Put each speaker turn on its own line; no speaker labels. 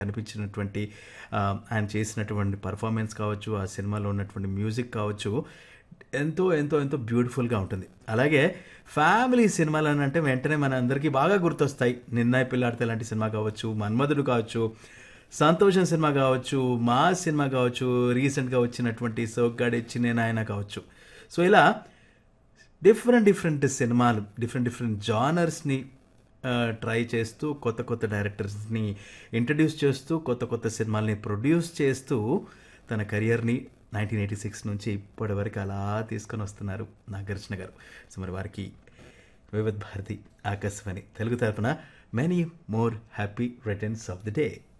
కనిపించినటువంటి ఆ, ఆయన చేసినటువంటి పర్ఫార్మెన్స్ కావచ్చు ఆ సినిమాలో ఉన్నటువంటి మ్యూజిక్ కావచ్చు ఎంతో ఎంతో ఎంతో బ్యూటిఫుల్గా ఉంటుంది అలాగే ఫ్యామిలీ సినిమాలు అని అంటే వెంటనే మన అందరికీ బాగా గుర్తొస్తాయి నిన్నాయి పిల్లాడితే లాంటి సినిమా కావచ్చు మన్మధుడు కావచ్చు సంతోషం సినిమా కావచ్చు మా సినిమా కావచ్చు రీసెంట్గా వచ్చినటువంటి సోగ్గాడి చిన్న నాయన కావచ్చు సో ఇలా డిఫరెంట్ డిఫరెంట్ సినిమాలు డిఫరెంట్ డిఫరెంట్ జానర్స్ని ట్రై చేస్తూ కొత్త కొత్త డైరెక్టర్స్ని ఇంట్రడ్యూస్ చేస్తూ కొత్త కొత్త సినిమాల్ని ప్రొడ్యూస్ చేస్తూ తన కెరియర్ని నైన్టీన్ ఎయిటీ సిక్స్ నుంచి ఇప్పటి వరకు అలా తీసుకొని వస్తున్నారు నాగార్జున గారు సో మరి వారికి వివిధ భారతి ఆకాశవాణి తెలుగు తరపున many more happy returns of the day